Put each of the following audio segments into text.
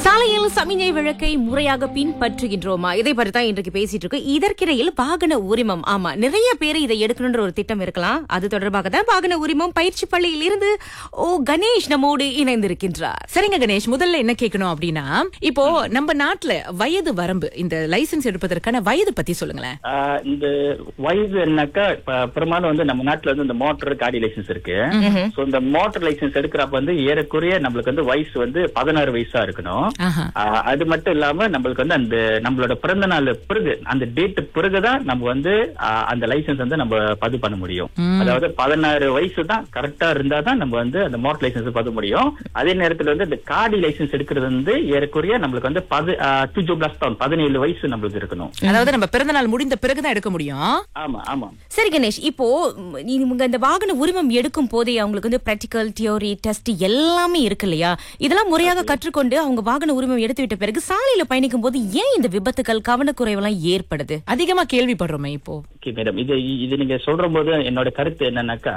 சாலையில் சமிஞ்சை விளக்கை முறையாக பின்பற்றுகின்றோமா இதை பற்றி தான் இன்றைக்கு பேசிட்டு இருக்கோம் இதற்கிடையில் வாகன உரிமம் ஆமா நிறைய பேர் இதை எடுக்கணும்ன்ற ஒரு திட்டம் இருக்கலாம் அது தொடர்பாக தான் வாகன உரிமம் பயிற்சி பள்ளியில் இருந்து ஓ கணேஷ் நம்மோடு இணைந்திருக்கின்றார் சரிங்க கணேஷ் முதல்ல என்ன கேட்கணும் அப்படின்னா இப்போ நம்ம நாட்டுல வயது வரம்பு இந்த லைசென்ஸ் எடுப்பதற்கான வயது பத்தி சொல்லுங்களேன் ஆஹ் இந்த வயது என்னக்கா இப்ப பெரும்பாலும் வந்து நம்ம நாட்டுல வந்து இந்த மோட்டர் காடி லைசன்ஸ் இருக்கு சோ இந்த மோட்டர் லைசன்ஸ் எடுக்கிறப்ப வந்து ஏறக்குறைய நம்மளுக்கு வந்து வயசு வந்து பதினாறு வயசா இருக்கணும் ஆஹா. ஆஹ் அது மட்டும் இல்லாம நம்மளுக்கு வந்து அந்த நம்மளோட பிறந்த நாள் பிறகு அந்த டேட் பிறகுதான் நம்ம வந்து ஆஹ் அந்த லைசன்ஸ் வந்து நம்ம பதிவு பண்ண முடியும் அதாவது பதினாறு வயசு தான் கரெக்டா இருந்தா தான் நம்ம வந்து அந்த மோட்டர் லைசன்ஸ் பதிவு முடியும் அதே நேரத்துல வந்து இந்த காடி லைசன்ஸ் எடுக்கிறது வந்து ஏறக்குறைய நம்மளுக்கு வந்து பது துஜோ பிளஸ் தான் பதினேழு வயசு நம்மளுக்கு இருக்கணும் அதாவது நம்ம பிறந்த நாள் முடிந்த பிறகுதான் எடுக்க முடியும் ஆமா ஆமா சரி கணேஷ் இப்போ ம், இவங்க இந்த வாகன உரிமம் எடுக்கும் போதே அவங்களுக்கு வந்து பிராக்டிக்கல் தியோரி டெஸ்ட் எல்லாமே இருக்கு இல்லையா இதெல்லாம் முறையாக கற்றுக்கொண்டு அவங்க வாகன உரிமம் எடுத்து விட்ட பிறகு சாலையில பயணிக்கும் போது ஏன் இந்த விபத்துகள் கவனக்குறைவெல்லாம் ஏற்படுது அதிகமா கேள்விப்படுறோமே இப்போ ஓகே மேடம் இது இது நீங்க சொல்ற போது என்னோட கருத்து என்னன்னாக்கா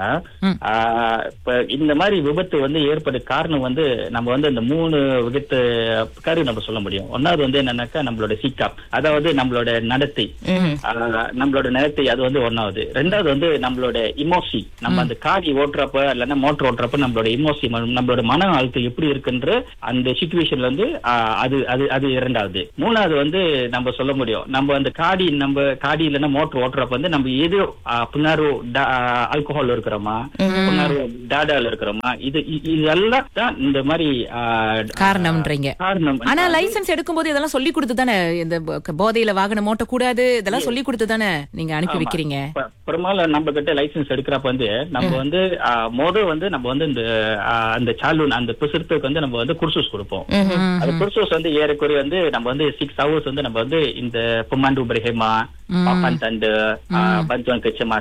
ஆஹ், இப்ப இந்த மாதிரி விபத்து வந்து ஏற்பட காரணம் வந்து நம்ம வந்து இந்த மூணு விபத்து காரியம் நம்ம சொல்ல முடியும் ஒன்னாவது வந்து என்னன்னாக்கா நம்மளோட சிக்காப் அதாவது நம்மளோட நடத்தை ஆஹ், நம்மளோட நடத்தை அது வந்து ஒன்னாவது ரெண்டாவது வந்து நம்மளோட இமோசி நம்ம அந்த காடி ஓட்டுறப்ப இல்லைன்னா மோட்டர் ஓட்டுறப்ப நம்மளோட இமோசி நம்மளோட மன அழுத்தம் எப்படி இருக்குன்ற அந்த சுச்சுவேஷன்ல வந்து ஆஹ், அது அது அது இரண்டாவது மூணாவது வந்து நம்ம சொல்ல முடியும் நம்ம அந்த காடி நம்ம காடி இல்லைன்னா மோட்டர் ஓட்டுறப்ப வந்து நம்ம எது பின்னாரு ஆல்கஹால் இருக்கிறோமா பின்னாரு டாடால இருக்கிறோமா இது இ- இதெல்லாம் தான் இந்த மாதிரி ஆஹ், காரணம்ன்றீங்க காரணம் ஆனா லைசென்ஸ் எடுக்கும்போது இதெல்லாம் சொல்லி கொடுத்து தானே இந்த ப- போதையில வாகனம் ஓட்ட கூடாது இதெல்லாம் சொல்லி கொடுத்து தானே நீங்க அனுப்பி வைக்கிறீங்க ப- பெரும்பாலும் நம்ம கிட்ட லைசென்ஸ் எடுக்கிறப்ப வந்து நம்ம வந்து ஆஹ், மொத வந்து நம்ம வந்து இந்த ஆஹ், அந்த சாலூன் அந்த பிசுறத்துக்கு வந்து நம்ம வந்து குர்சூஸ் கொடுப்போம் அந்த குர்சூஸ் வந்து ஏறக்குறைய வந்து நம்ம வந்து சிக்ஸ் ஹவர்ஸ் வந்து நம்ம வந்து இந்த புமாண்டு பிரஹேமா பாப்பான் தண்டு பஞ்சுவன் கச்சமா